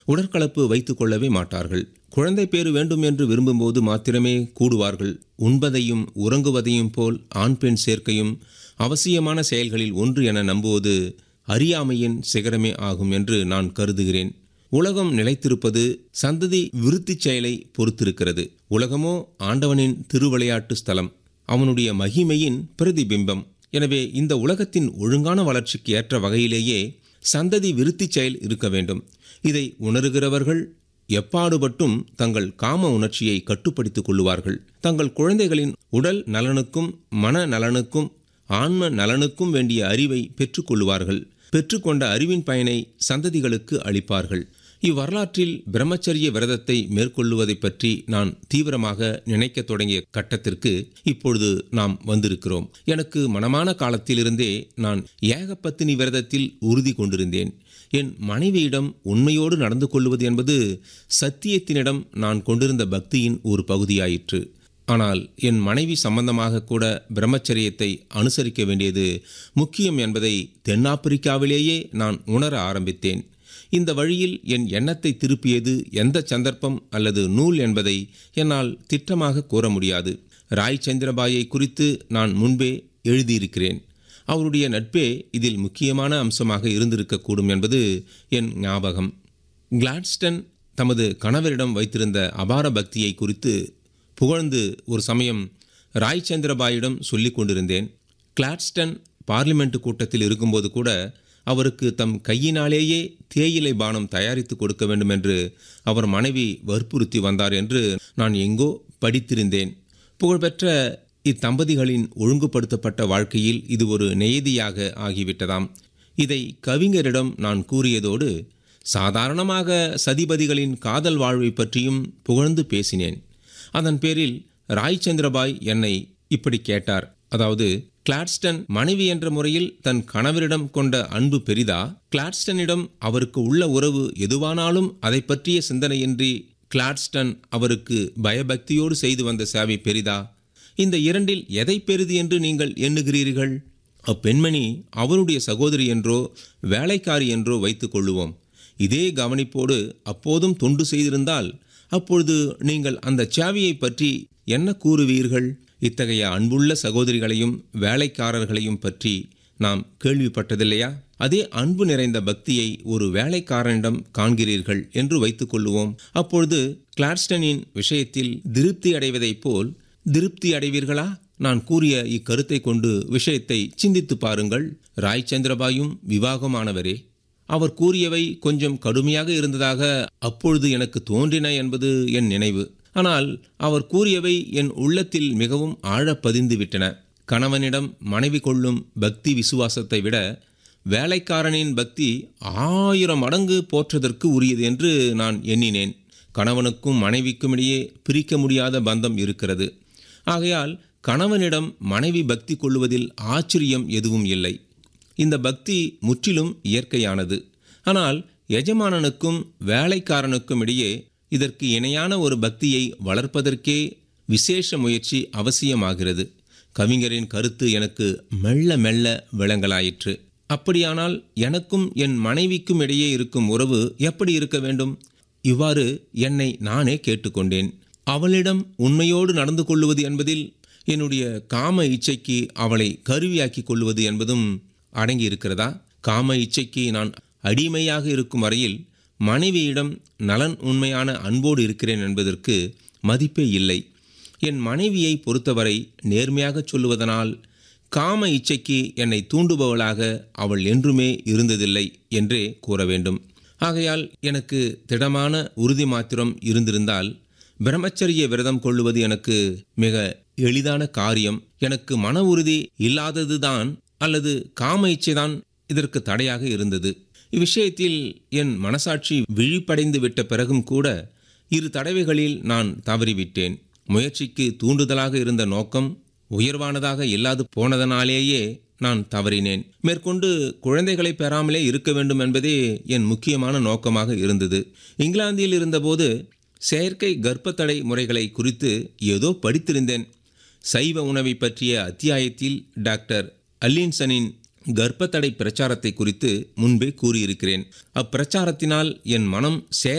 உடற்கலப்பு வைத்துக் கொள்ளவே மாட்டார்கள் குழந்தை பேறு வேண்டும் என்று விரும்பும்போது மாத்திரமே கூடுவார்கள் உண்பதையும் உறங்குவதையும் போல் ஆண் பெண் சேர்க்கையும் அவசியமான செயல்களில் ஒன்று என நம்புவது அறியாமையின் சிகரமே ஆகும் என்று நான் கருதுகிறேன் உலகம் நிலைத்திருப்பது சந்ததி விருத்திச் செயலை பொறுத்திருக்கிறது உலகமோ ஆண்டவனின் திருவிளையாட்டு ஸ்தலம் அவனுடைய மகிமையின் பிரதிபிம்பம் எனவே இந்த உலகத்தின் ஒழுங்கான வளர்ச்சிக்கு ஏற்ற வகையிலேயே சந்ததி விருத்திச் செயல் இருக்க வேண்டும் இதை உணர்கிறவர்கள் எப்பாடுபட்டும் தங்கள் காம உணர்ச்சியை கட்டுப்படுத்திக் கொள்ளுவார்கள் தங்கள் குழந்தைகளின் உடல் நலனுக்கும் மன நலனுக்கும் ஆன்ம நலனுக்கும் வேண்டிய அறிவை பெற்றுக்கொள்ளுவார்கள் பெற்றுக்கொண்ட அறிவின் பயனை சந்ததிகளுக்கு அளிப்பார்கள் இவ்வரலாற்றில் பிரம்மச்சரிய விரதத்தை மேற்கொள்ளுவதைப் பற்றி நான் தீவிரமாக நினைக்கத் தொடங்கிய கட்டத்திற்கு இப்பொழுது நாம் வந்திருக்கிறோம் எனக்கு மனமான காலத்திலிருந்தே நான் ஏகப்பத்தினி விரதத்தில் உறுதி கொண்டிருந்தேன் என் மனைவியிடம் உண்மையோடு நடந்து கொள்வது என்பது சத்தியத்தினிடம் நான் கொண்டிருந்த பக்தியின் ஒரு பகுதியாயிற்று ஆனால் என் மனைவி சம்பந்தமாக கூட பிரம்மச்சரியத்தை அனுசரிக்க வேண்டியது முக்கியம் என்பதை தென்னாப்பிரிக்காவிலேயே நான் உணர ஆரம்பித்தேன் இந்த வழியில் என் எண்ணத்தை திருப்பியது எந்த சந்தர்ப்பம் அல்லது நூல் என்பதை என்னால் திட்டமாக கூற முடியாது ராய் சந்திரபாயை குறித்து நான் முன்பே எழுதியிருக்கிறேன் அவருடைய நட்பே இதில் முக்கியமான அம்சமாக இருந்திருக்கக்கூடும் என்பது என் ஞாபகம் கிளாட்ஸ்டன் தமது கணவரிடம் வைத்திருந்த அபார பக்தியை குறித்து புகழ்ந்து ஒரு சமயம் ராய் சந்திரபாயிடம் சொல்லிக் கொண்டிருந்தேன் கிளாட்ஸ்டன் பார்லிமெண்ட் கூட்டத்தில் இருக்கும்போது கூட அவருக்கு தம் கையினாலேயே தேயிலை பானம் தயாரித்து கொடுக்க வேண்டும் என்று அவர் மனைவி வற்புறுத்தி வந்தார் என்று நான் எங்கோ படித்திருந்தேன் புகழ்பெற்ற இத்தம்பதிகளின் ஒழுங்குபடுத்தப்பட்ட வாழ்க்கையில் இது ஒரு நெய்தியாக ஆகிவிட்டதாம் இதை கவிஞரிடம் நான் கூறியதோடு சாதாரணமாக சதிபதிகளின் காதல் வாழ்வை பற்றியும் புகழ்ந்து பேசினேன் அதன் பேரில் ராய் சந்திரபாய் என்னை இப்படி கேட்டார் அதாவது கிளாட்ஸ்டன் மனைவி என்ற முறையில் தன் கணவரிடம் கொண்ட அன்பு பெரிதா கிளாட்ஸ்டனிடம் அவருக்கு உள்ள உறவு எதுவானாலும் அதை பற்றிய சிந்தனையின்றி கிளாட்ஸ்டன் அவருக்கு பயபக்தியோடு செய்து வந்த சேவை பெரிதா இந்த இரண்டில் எதை பெரிது என்று நீங்கள் எண்ணுகிறீர்கள் அப்பெண்மணி அவருடைய சகோதரி என்றோ வேலைக்காரி என்றோ வைத்துக் கொள்ளுவோம் இதே கவனிப்போடு அப்போதும் தொண்டு செய்திருந்தால் அப்பொழுது நீங்கள் அந்த சாவியை பற்றி என்ன கூறுவீர்கள் இத்தகைய அன்புள்ள சகோதரிகளையும் வேலைக்காரர்களையும் பற்றி நாம் கேள்விப்பட்டதில்லையா அதே அன்பு நிறைந்த பக்தியை ஒரு வேலைக்காரனிடம் காண்கிறீர்கள் என்று வைத்துக் கொள்ளுவோம் அப்பொழுது கிளாட்ஸ்டனின் விஷயத்தில் திருப்தி அடைவதைப் போல் திருப்தி அடைவீர்களா நான் கூறிய இக்கருத்தை கொண்டு விஷயத்தை சிந்தித்து பாருங்கள் ராய் சந்திரபாயும் விவாகமானவரே அவர் கூறியவை கொஞ்சம் கடுமையாக இருந்ததாக அப்பொழுது எனக்கு தோன்றின என்பது என் நினைவு ஆனால் அவர் கூறியவை என் உள்ளத்தில் மிகவும் ஆழ பதிந்து விட்டன கணவனிடம் மனைவி கொள்ளும் பக்தி விசுவாசத்தை விட வேலைக்காரனின் பக்தி ஆயிரம் மடங்கு போற்றதற்கு உரியது என்று நான் எண்ணினேன் கணவனுக்கும் மனைவிக்கும் இடையே பிரிக்க முடியாத பந்தம் இருக்கிறது ஆகையால் கணவனிடம் மனைவி பக்தி கொள்வதில் ஆச்சரியம் எதுவும் இல்லை இந்த பக்தி முற்றிலும் இயற்கையானது ஆனால் எஜமானனுக்கும் வேலைக்காரனுக்கும் இடையே இதற்கு இணையான ஒரு பக்தியை வளர்ப்பதற்கே விசேஷ முயற்சி அவசியமாகிறது கவிஞரின் கருத்து எனக்கு மெல்ல மெல்ல விளங்கலாயிற்று அப்படியானால் எனக்கும் என் மனைவிக்கும் இடையே இருக்கும் உறவு எப்படி இருக்க வேண்டும் இவ்வாறு என்னை நானே கேட்டுக்கொண்டேன் அவளிடம் உண்மையோடு நடந்து கொள்வது என்பதில் என்னுடைய காம இச்சைக்கு அவளை கருவியாக்கி கொள்வது என்பதும் அடங்கி இருக்கிறதா காம இச்சைக்கு நான் அடிமையாக இருக்கும் வரையில் மனைவியிடம் நலன் உண்மையான அன்போடு இருக்கிறேன் என்பதற்கு மதிப்பே இல்லை என் மனைவியை பொறுத்தவரை நேர்மையாக சொல்லுவதனால் காம இச்சைக்கு என்னை தூண்டுபவளாக அவள் என்றுமே இருந்ததில்லை என்றே கூற வேண்டும் ஆகையால் எனக்கு திடமான உறுதி மாத்திரம் இருந்திருந்தால் பிரம்மச்சரிய விரதம் கொள்ளுவது எனக்கு மிக எளிதான காரியம் எனக்கு மன உறுதி இல்லாததுதான் அல்லது காம இச்சைதான் இதற்கு தடையாக இருந்தது இவ்விஷயத்தில் என் மனசாட்சி விழிப்படைந்து விட்ட பிறகும் கூட இரு தடவைகளில் நான் தவறிவிட்டேன் முயற்சிக்கு தூண்டுதலாக இருந்த நோக்கம் உயர்வானதாக இல்லாது போனதனாலேயே நான் தவறினேன் மேற்கொண்டு குழந்தைகளை பெறாமலே இருக்க வேண்டும் என்பதே என் முக்கியமான நோக்கமாக இருந்தது இங்கிலாந்தில் இருந்தபோது செயற்கை கர்ப்பத்தடை முறைகளை குறித்து ஏதோ படித்திருந்தேன் சைவ உணவை பற்றிய அத்தியாயத்தில் டாக்டர் அல்லின்சனின் கர்ப்பத்தடை பிரச்சாரத்தை குறித்து முன்பே கூறியிருக்கிறேன் அப்பிரச்சாரத்தினால் என் மனம்